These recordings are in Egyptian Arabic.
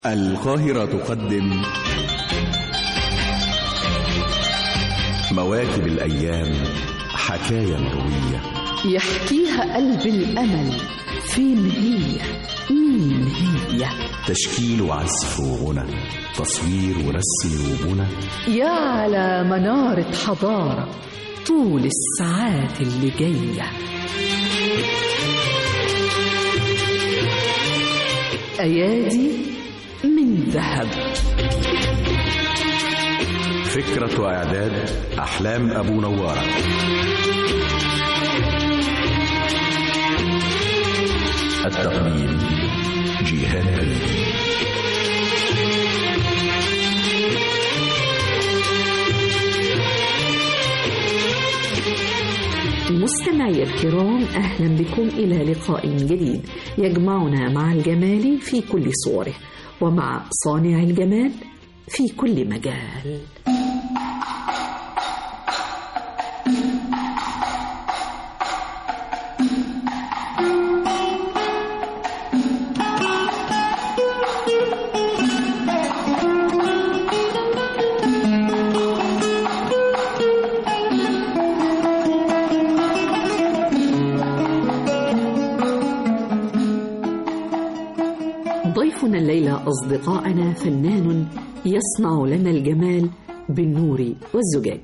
القاهرة تقدم مواكب الأيام حكاية مروية يحكيها قلب الأمل فين هي مين هي تشكيل وعزف وغنى تصوير ورسم وبنى يا على منارة حضارة طول الساعات اللي جاية أيادي من ذهب فكرة وإعداد أحلام أبو نوارة التقديم جيهان كريم مستمعي الكرام أهلا بكم إلى لقاء جديد يجمعنا مع الجمال في كل صوره ومع صانع الجمال في كل مجال ضيفنا الليلة أصدقائنا فنان يصنع لنا الجمال بالنور والزجاج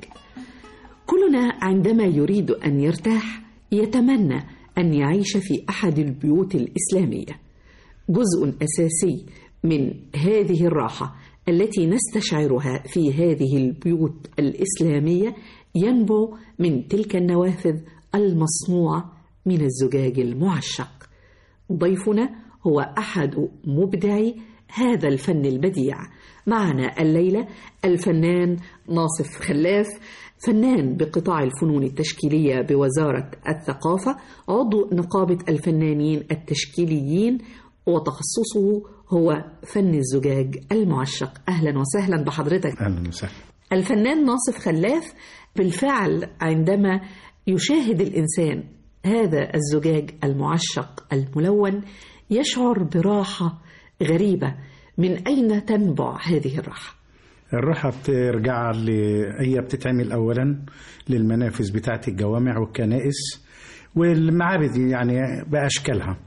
كلنا عندما يريد أن يرتاح يتمنى أن يعيش في أحد البيوت الإسلامية جزء أساسي من هذه الراحة التي نستشعرها في هذه البيوت الإسلامية ينبع من تلك النوافذ المصنوعة من الزجاج المعشق ضيفنا هو أحد مبدعي هذا الفن البديع معنا الليلة الفنان ناصف خلاف فنان بقطاع الفنون التشكيلية بوزارة الثقافة عضو نقابة الفنانين التشكيليين وتخصصه هو فن الزجاج المعشق أهلا وسهلا بحضرتك اهلا وسهلا الفنان ناصف خلاف بالفعل عندما يشاهد الإنسان هذا الزجاج المعشق الملون يشعر براحة غريبة من أين تنبع هذه الراحة؟ الراحة بترجع ل... هي بتتعمل أولا للمنافذ بتاعة الجوامع والكنائس والمعابد يعني بأشكالها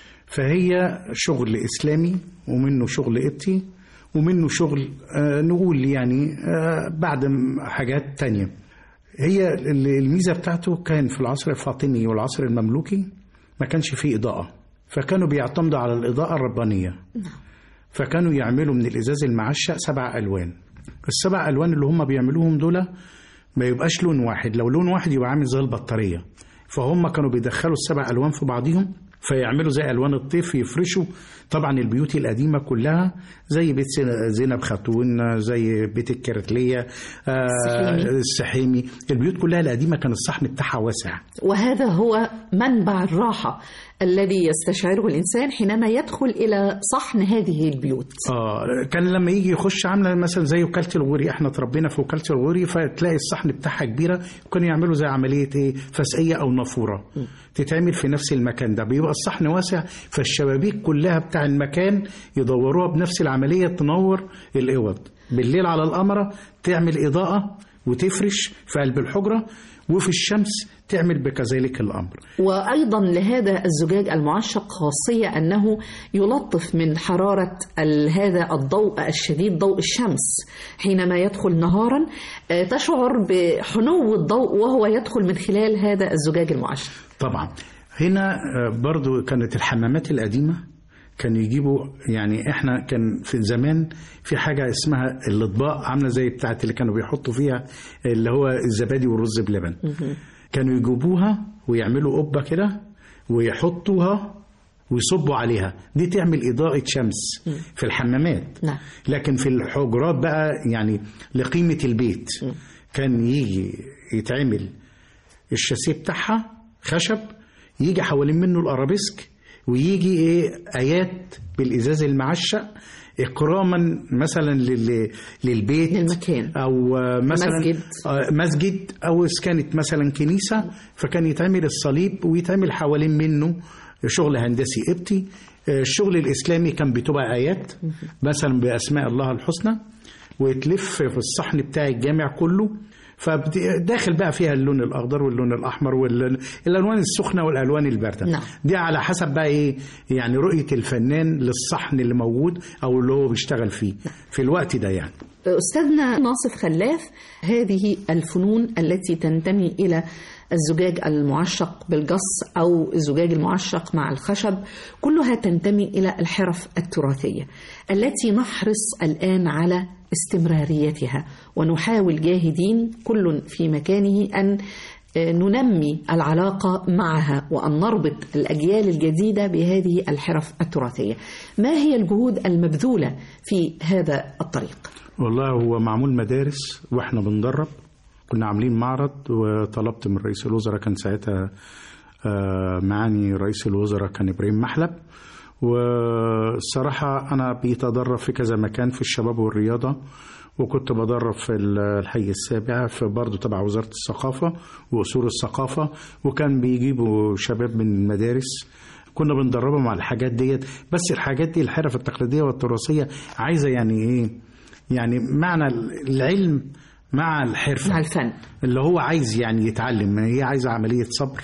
فهي شغل إسلامي ومنه شغل قبطي ومنه شغل آه نقول يعني آه بعد حاجات تانية هي الميزة بتاعته كان في العصر الفاطمي والعصر المملوكي ما كانش فيه إضاءة فكانوا بيعتمدوا على الإضاءة الربانية فكانوا يعملوا من الإزاز المعشق سبع ألوان السبع ألوان اللي هم بيعملوهم دول ما يبقاش لون واحد لو لون واحد يبقى عامل زي البطارية فهم كانوا بيدخلوا السبع ألوان في بعضهم فيعملوا زي ألوان الطيف يفرشوا طبعا البيوت القديمة كلها زي بيت زينب خاتون زي بيت الكرتلية السحيمي. السحيمي البيوت كلها القديمة كان الصحن بتاعها واسع وهذا هو منبع الراحة الذي يستشعره الإنسان حينما يدخل إلى صحن هذه البيوت اه كان لما يجي يخش عامله مثلا زي وكاله الغوري احنا اتربينا في وكاله الغوري فتلاقي الصحن بتاعها كبيره وكانوا يعملوا زي عمليه ايه فسقيه او نافوره تتعمل في نفس المكان ده بيبقى الصحن واسع فالشبابيك كلها بتاع المكان يدوروها بنفس العمليه تنور الاوض بالليل على القمره تعمل اضاءه وتفرش في قلب الحجره وفي الشمس تعمل بكذلك الامر وأيضا لهذا الزجاج المعشق خاصية أنه يلطف من حرارة ال- هذا الضوء الشديد ضوء الشمس حينما يدخل نهارا آه، تشعر بحنو الضوء وهو يدخل من خلال هذا الزجاج المعشق طبعا هنا آه، برضو كانت الحمامات القديمة كانوا يجيبوا يعني احنا كان في زمان في حاجة اسمها الأطباق عاملة زي بتاعت اللي كانوا بيحطوا فيها اللي هو الزبادي والرز بلبن كانوا يجيبوها ويعملوا قبة كده ويحطوها ويصبوا عليها دي تعمل إضاءة شمس في الحمامات نعم. لكن في الحجرات بقى يعني لقيمة البيت كان يجي يتعمل الشاسيه بتاعها خشب يجي حوالين منه الارابيسك ويجي ايه ايات بالازاز المعشق اكراما مثلا لل... للبيت للمكان. او آه، مثلا مسجد. آه، مسجد او إذا كانت مثلا كنيسه فكان يتعمل الصليب ويتعمل حوالين منه شغل هندسي قبطي الشغل الاسلامي كان بتبقى ايات مثلا باسماء الله الحسنى وتلف في الصحن بتاع الجامع كله فداخل بقى فيها اللون الاخضر واللون الاحمر والالوان السخنه والالوان البارده نعم. دي على حسب بقى ايه يعني رؤيه الفنان للصحن اللي موجود او اللي هو بيشتغل فيه في الوقت ده يعني أستاذنا ناصف خلاف هذه الفنون التي تنتمي إلى الزجاج المعشق بالجص أو الزجاج المعشق مع الخشب كلها تنتمي إلى الحرف التراثية التي نحرص الآن على استمراريتها ونحاول جاهدين كل في مكانه أن ننمي العلاقة معها وأن نربط الأجيال الجديدة بهذه الحرف التراثية ما هي الجهود المبذولة في هذا الطريق؟ والله هو معمول مدارس واحنا بندرب كنا عاملين معرض وطلبت من رئيس الوزراء كان ساعتها آه، معاني رئيس الوزراء كان ابراهيم محلب والصراحة أنا بيتدرب في كذا مكان في الشباب والرياضة وكنت بدرب في الحي السابع في برضه تبع وزارة الثقافة وأصول الثقافة وكان بيجيبوا شباب من المدارس كنا بندربهم على الحاجات ديت بس الحاجات دي الحرف التقليدية والتراثية عايزة يعني إيه يعني معنى العلم مع الحرفة مع الفن اللي هو عايز يعني يتعلم هي عايزة عملية صبر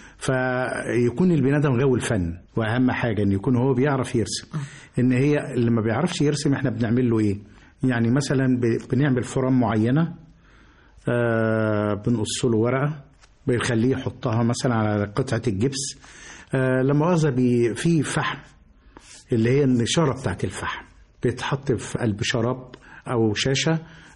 فيكون البني ادم غاوي الفن واهم حاجه ان يكون هو بيعرف يرسم ان هي اللي ما بيعرفش يرسم احنا بنعمل له ايه يعني مثلا ب- بنعمل فرام معينه آه بنقص له ورقه بنخليه يحطها مثلا على قطعه الجبس آه لما مؤاخذه بي- في فحم اللي هي النشاره بتاعت الفحم بتتحط في قلب شراب او شاشه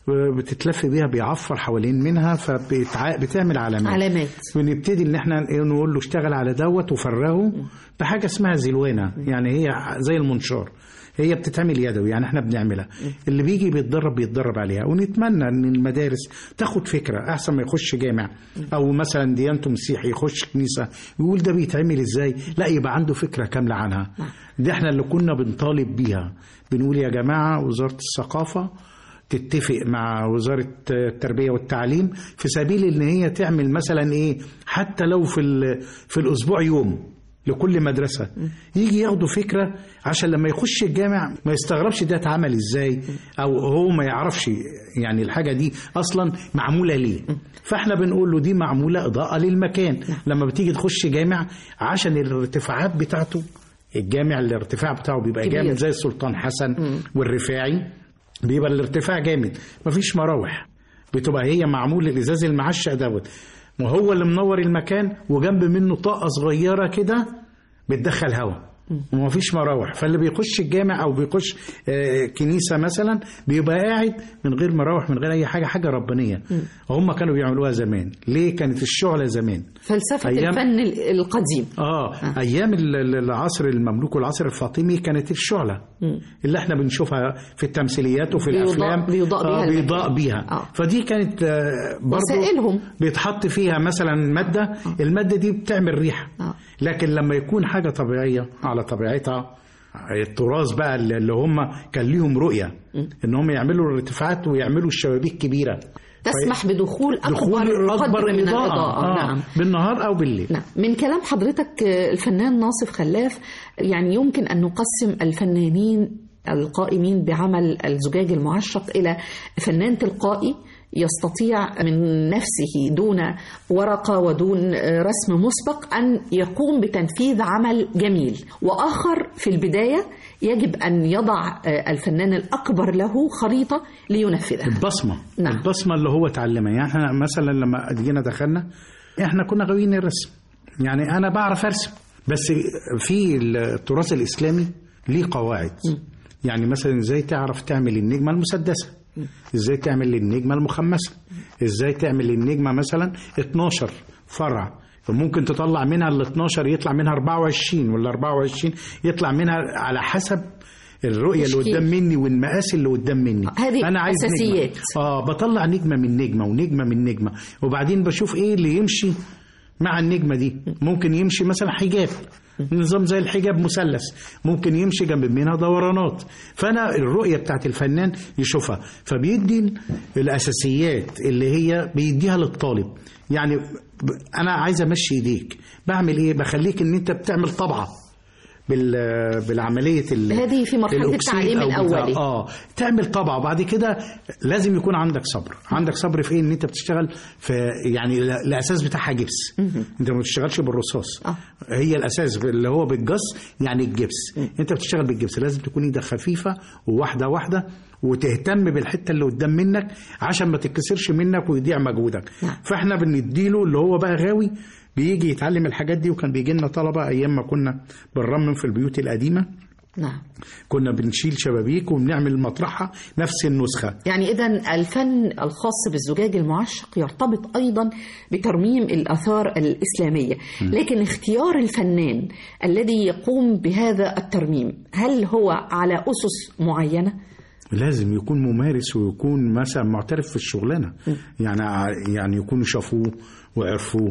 بتتلف بيها بيعفر حوالين منها فبتعمل علامات علامات ونبتدي ان احنا إيه نقول له اشتغل على دوت وفرغه بحاجه اسمها زلوانه يعني هي زي المنشار هي بتتعمل يدوي يعني احنا بنعملها اللي بيجي بيتدرب بيتدرب عليها ونتمنى ان المدارس تاخد فكره احسن ما يخش جامع او مثلا ديانته مسيحي يخش كنيسه يقول ده بيتعمل ازاي لا يبقى عنده فكره كامله عنها دي احنا اللي كنا بنطالب بيها بنقول يا جماعه وزاره الثقافه تتفق مع وزارة التربية والتعليم في سبيل ان هي تعمل مثلا ايه حتى لو في ال- في الاسبوع يوم لكل مدرسة يجي ياخدوا فكرة عشان لما يخش الجامع ما يستغربش ده اتعمل ازاي او هو ما يعرفش يعني الحاجة دي اصلا معمولة ليه فاحنا بنقول له دي معمولة اضاءة للمكان لما بتيجي تخش جامع عشان الارتفاعات بتاعته الجامع الارتفاع بتاعه بيبقى كبير. جامد زي السلطان حسن والرفاعي بيبقى الارتفاع جامد مفيش مراوح بتبقى هي معمول الازاز المعشق دوت وهو اللي منور المكان وجنب منه طاقه صغيره كده بتدخل هواء ومفيش مراوح فاللي بيخش الجامع او بيخش آه، كنيسه مثلا بيبقى قاعد من غير مراوح من غير اي حاجه حاجه ربانيه هم كانوا بيعملوها زمان ليه كانت الشعله زمان فلسفة أيام- الفن ال- القديم اه ايام ال- ال- العصر المملوك والعصر الفاطمي كانت الشعله اللي احنا بنشوفها في التمثيليات وفي بيضاء- الافلام بيضاء بيها آه المكان. بيضاء بيها آه. فدي كانت آه برضو وسائلهم. بيتحط فيها مثلا ماده الماده دي بتعمل ريحه آه. لكن لما يكون حاجه طبيعيه على طبيعتها التراث بقى اللي اللي هم كان ليهم رؤيه ان هم يعملوا الارتفاعات ويعملوا الشبابيك كبيره تسمح بدخول دخول أكبر قدر من إضاءة. الإضاءة آه. نعم بالنهار او بالليل نعم من كلام حضرتك آه، الفنان ناصف خلاف يعني يمكن أن نقسم الفنانين القائمين بعمل الزجاج المعشق إلى فنان تلقائي يستطيع من نفسه دون ورقة ودون آه، رسم مسبق أن يقوم بتنفيذ عمل جميل وآخر في البداية يجب أن يضع آه، الفنان الأكبر له خريطة لينفذها البصمه نعم. البصمه اللي هو اتعلمها يعني احنا مثلا لما جينا دخلنا احنا كنا غاويين الرسم يعني انا بعرف ارسم بس في التراث الاسلامي ليه قواعد يعني مثلا ازاي تعرف تعمل النجمه المسدسه ازاي تعمل النجمه المخمسه ازاي تعمل النجمه مثلا 12 فرع فممكن تطلع منها ال 12 يطلع منها 24 ولا 24 يطلع منها على حسب الرؤيه اللي تشكيل. قدام مني والمقاس اللي قدام مني هذه انا عايز أساسيات. نجمة. اه بطلع نجمه من نجمه ونجمه من نجمه وبعدين بشوف ايه اللي يمشي مع النجمه دي ممكن يمشي مثلا حجاب نظام زي الحجاب مثلث ممكن يمشي جنب منها دورانات فانا الرؤيه بتاعت الفنان يشوفها فبيدي الاساسيات اللي هي بيديها للطالب يعني ب- انا عايز امشي ايديك بعمل ايه بخليك ان انت بتعمل طبعه بال بالعمليه ال- هذه في مرحلة الأكسيد التعليم أو بتاع- الأولي. اه تعمل طبعه وبعد كده لازم يكون عندك صبر عندك صبر في إيه؟ ان انت بتشتغل في يعني ال- الاساس بتاعها جبس انت ما بتشتغلش بالرصاص آه. هي الاساس اللي هو بالجص يعني الجبس انت بتشتغل بالجبس لازم تكون ايدك خفيفه وواحده واحده وتهتم بالحته اللي قدام منك عشان ما تتكسرش منك ويضيع مجهودك نعم. فاحنا بنديله اللي هو بقى غاوي بيجي يتعلم الحاجات دي وكان بيجي لنا طلبه ايام ما كنا بنرمم في البيوت القديمه نعم كنا بنشيل شبابيك وبنعمل مطرحها نفس النسخه يعني إذا الفن الخاص بالزجاج المعشق يرتبط أيضا بترميم الآثار الإسلامية لكن اختيار الفنان الذي يقوم بهذا الترميم هل هو على أسس معينة؟ لازم يكون ممارس ويكون مثلا معترف في الشغلانه يعني يعني يكونوا شافوه وعرفوه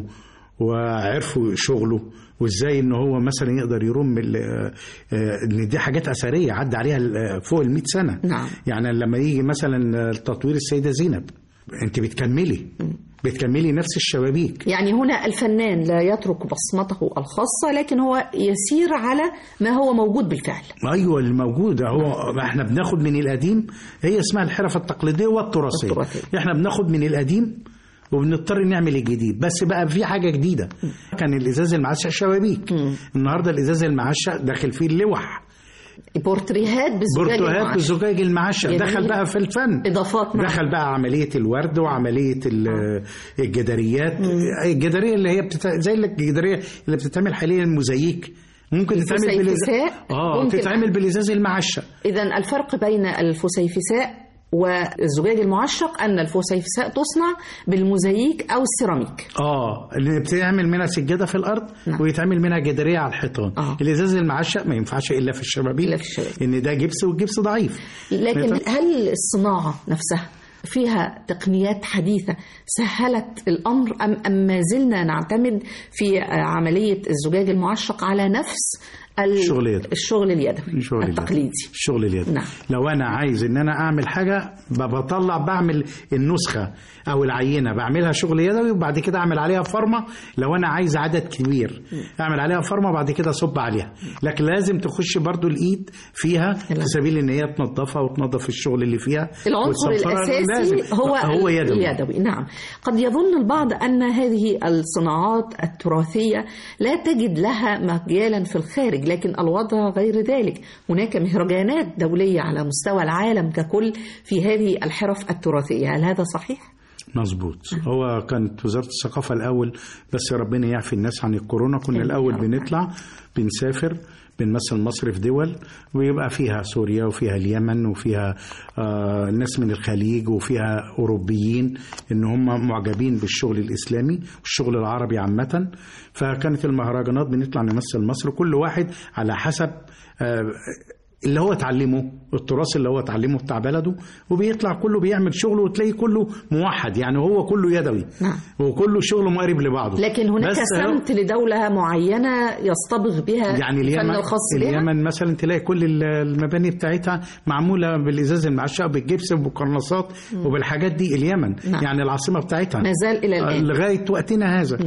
وعرفوا شغله وازاي ان هو مثلا يقدر يرم ال- آه، آه، ان دي حاجات اثريه عدى عليها ال- فوق ال 100 سنه نعم. يعني لما يجي مثلا تطوير السيده زينب انت بتكملي بتكملي نفس الشبابيك يعني هنا الفنان لا يترك بصمته الخاصة لكن هو يسير على ما هو موجود بالفعل ايوه الموجود هو احنا بناخد من القديم هي اسمها الحرف التقليديه والتراثيه التراثية. احنا بناخد من القديم وبنضطر نعمل الجديد بس بقى في حاجه جديده كان الازاز المعشق شبابيك النهارده الازاز المعشق داخل فيه اللوح بورتريهات بالزجاج برتوهات المعشق. بالزجاج المعشق جميل. دخل بقى في الفن إضافات معه. دخل بقى عمليه الورد وعمليه ال- الجداريات الجداريه اللي هي بتت... زي الجداريه اللي بتتعمل حاليا الموزايك ممكن تتعمل الفسيفساء اه ممكن. تتعمل بالازاز المعشق إذا الفرق بين الفسيفساء والزجاج المعشق أن الفسيفساء تصنع بالموزاييك أو السيراميك اه اللي بتعمل منها سجاده في الارض نعم. ويتعمل منها جداريه على الحيطان آه. الازاز المعشق ما ينفعش الا في الشبابيك إلا في الشبابيك. ان ده جبس والجبس ضعيف لكن ما هل الصناعة نفسها فيها تقنيات حديثة سهلت الأمر أم, أم ما زلنا نعتمد في عملية الزجاج المعشق على نفس ال- الشغل اليدوي. الشغل اليدوي الشغل اليدوي. التقليدي الشغل اليدوي نعم. لو انا عايز ان انا اعمل حاجه ب- بطلع بعمل النسخه او العينه بعملها شغل يدوي وبعد كده اعمل عليها فرمه لو انا عايز عدد كبير اعمل عليها فرمه بعد كده اصب عليها لكن لازم تخش برضو الايد فيها في سبيل ان هي تنظفها وتنظف الشغل اللي فيها العنصر وتصفرها. الأساسي لازم. هو, هو يدوي اليدوي نعم قد يظن البعض أن هذه الصناعات التراثية لا تجد لها مجالا في الخارج لكن الوضع غير ذلك هناك مهرجانات دولية على مستوى العالم ككل في هذه الحرف التراثية هل هذا صحيح؟ مظبوط هو كانت وزاره الثقافه الاول بس ربنا يعفي الناس عن الكورونا كنا آمين يا الاول رب. بنطلع بنسافر بنمثل مصر في دول ويبقى فيها سوريا وفيها اليمن وفيها آه ناس من الخليج وفيها اوروبيين ان هم معجبين بالشغل الاسلامي والشغل العربي عامه فكانت المهرجانات بنطلع نمثل مصر كل واحد على حسب آه اللي هو اتعلمه التراث اللي هو اتعلمه بتاع بلده وبيطلع كله بيعمل شغله وتلاقي كله موحد يعني هو كله يدوي نعم. وكله شغله مقارب لبعضه لكن هناك بس هو- سمت لدولة معينة يصطبغ بها يعني الفن اليمن الخاص بها اليمن مثلا تلاقي كل ال- المباني بتاعتها معموله بالازاز المعشق بالجبس وبالقرناصات وبالحاجات دي اليمن نعم. يعني العاصمه بتاعتها ما زال إلى الآن. لغايه وقتنا هذا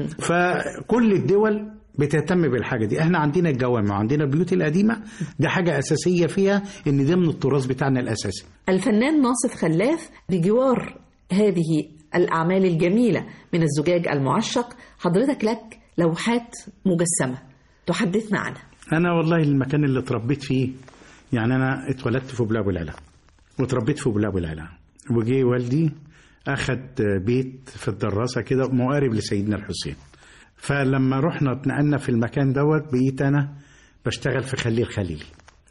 فكل الدول بتهتم بالحاجه دي احنا عندنا الجوامع وعندنا البيوت القديمه دي حاجه اساسيه فيها ان ده من التراث بتاعنا الاساسي الفنان ناصف خلاف بجوار هذه الأعمال الجميلة من الزجاج المعشق حضرتك لك لوحات مجسمة تحدثنا عنها انا والله المكان اللي اتربيت فيه يعني انا اتولدت في بلاب العلا واتربيت في بلاب العلا وجي والدي اخد بيت في الدراسه كده مقارب لسيدنا الحسين فلما رحنا اتنقلنا في المكان دوت بقيت انا بشتغل في خليل خليلي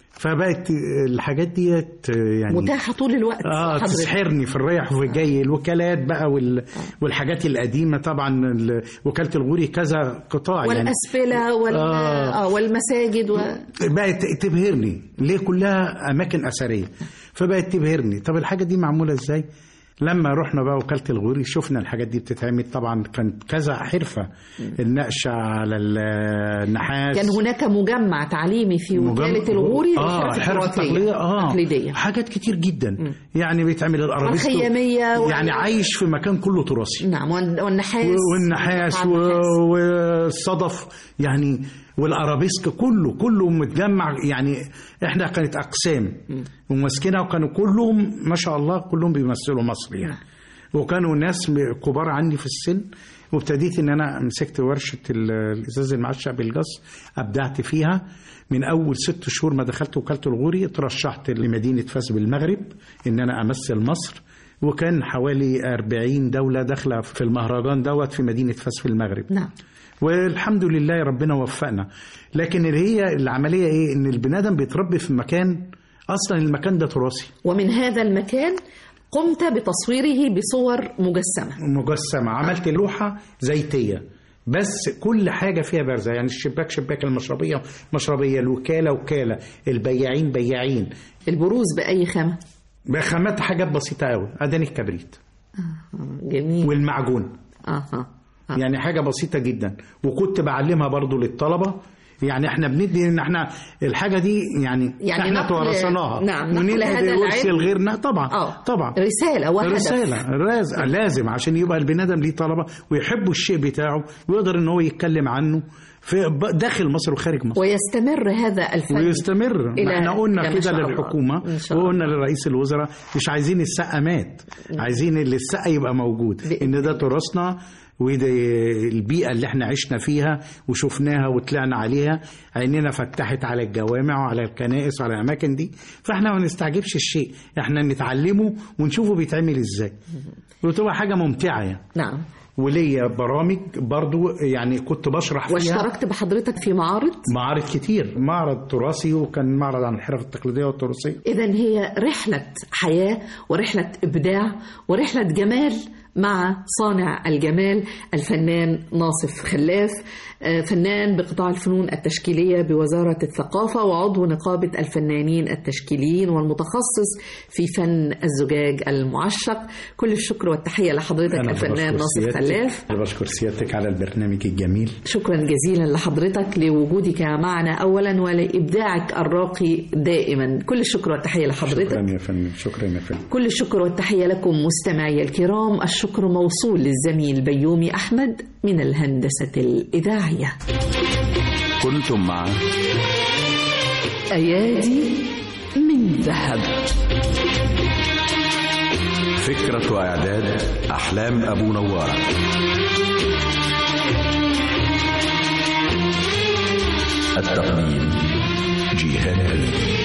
فبقت الحاجات ديت يعني متاحة طول الوقت اه حضرتك. تسحرني في الرايح وفي الجاي الوكالات بقى وال... والحاجات القديمه طبعا ال... وكاله الغوري كذا قطاع يعني والأسفلة وال... آه. آه. والمساجد و... بقت تبهرني ليه كلها اماكن اثريه فبقت تبهرني طب الحاجه دي معموله ازاي لما رحنا بقى وكاله الغوري شفنا الحاجات دي بتتعمل طبعا كانت كذا حرفه النقش على النحاس كان هناك مجمع تعليمي في وكالة مجمع- الغوري اه للحرف حرف التراثية تقليدية اه تقليدية حاجات كتير جدا يعني بيتعمل الارابيسكو والخيامية وال- يعني عايش في مكان كله تراثي نعم والن- والنحاس والنحاس قطع النحاس. و- والصدف يعني والارابيسك كله كله متجمع يعني احنا كانت اقسام وماسكينها وكانوا كلهم ما شاء الله كلهم بيمثلوا مصر يعني وكانوا ناس كبار عني في السن وابتديت ان انا مسكت ورشه ال- الازاز المعشق بالجص ابدعت فيها من اول ست شهور ما دخلت وكاله الغوري ترشحت لمدينه فاس بالمغرب ان انا امثل مصر وكان حوالي 40 دوله داخله في المهرجان دوت في مدينه فاس في المغرب نعم والحمد لله ربنا وفقنا لكن اللي هي العمليه ايه ان البني ادم بيتربي في مكان اصلا المكان ده تراثي ومن هذا المكان قمت بتصويره بصور مجسمة مجسمه عملت لوحه زيتيه بس كل حاجه فيها بارزه يعني الشباك شباك المشربيه مشربيه الوكاله وكاله البياعين بياعين البروز بأي خامة بخامات حاجات بسيطه قوي اداني الكبريت آه، جميل والمعجون آه. آه. يعني حاجه بسيطه جدا وكنت بعلمها برضو للطلبه يعني احنا بندي ان احنا الحاجه دي يعني, يعني احنا نقل- توارثناها نعم، نقل وننقل هذا الورث العلم. لغيرنا طبعا آه. طبعا رسالة وهدف رسالة راز- لازم عشان يبقى البني ادم ليه طلبه ويحبوا الشيء بتاعه ويقدر ان هو يتكلم عنه في ب- داخل مصر وخارج مصر ويستمر هذا الفن ويستمر إلى- ما احنا قلنا إلى ما كده شاء الله. للحكومه إن شاء الله. وقلنا لرئيس الوزراء مش عايزين السقا مات عايزين اللي السقا يبقى موجود بإذن ان ده تراثنا وده البيئه اللي احنا عشنا فيها وشفناها وطلعنا عليها عينينا فتحت على الجوامع وعلى الكنائس وعلى الاماكن دي فاحنا ما نستعجبش الشيء احنا نتعلمه ونشوفه بيتعمل ازاي وتبقى حاجه ممتعه يعني نعم وليا برامج برضو يعني كنت بشرح فيها واشتركت بحضرتك في معارض معارض كتير معرض تراثي وكان معرض عن الحرف التقليديه والتراثيه إذا هي رحلة حياة ورحلة إبداع ورحلة جمال مع صانع الجمال الفنان ناصف خلاف آه، فنان بقطاع الفنون التشكيلية بوزارة الثقافة وعضو نقابة الفنانين التشكيليين والمتخصص في فن الزجاج المعشق كل الشكر والتحية لحضرتك أنا الفنان بشكر ناصف سيادتك- خلاف أنا بشكر سيادتك على البرنامج الجميل شكرا جزيلا لحضرتك لوجودك معنا اولا ولابداعك الراقي دائما كل الشكر والتحيه لحضرتك شكرا يا فندم شكرا يا فندم كل الشكر والتحيه لكم مستمعي الكرام الشكر موصول للزميل بيومي احمد من الهندسه الاذاعيه كنتم مع أيادي من ذهب فكرة وإعداد أحلام أبو نوارة التقديم جيهان كريم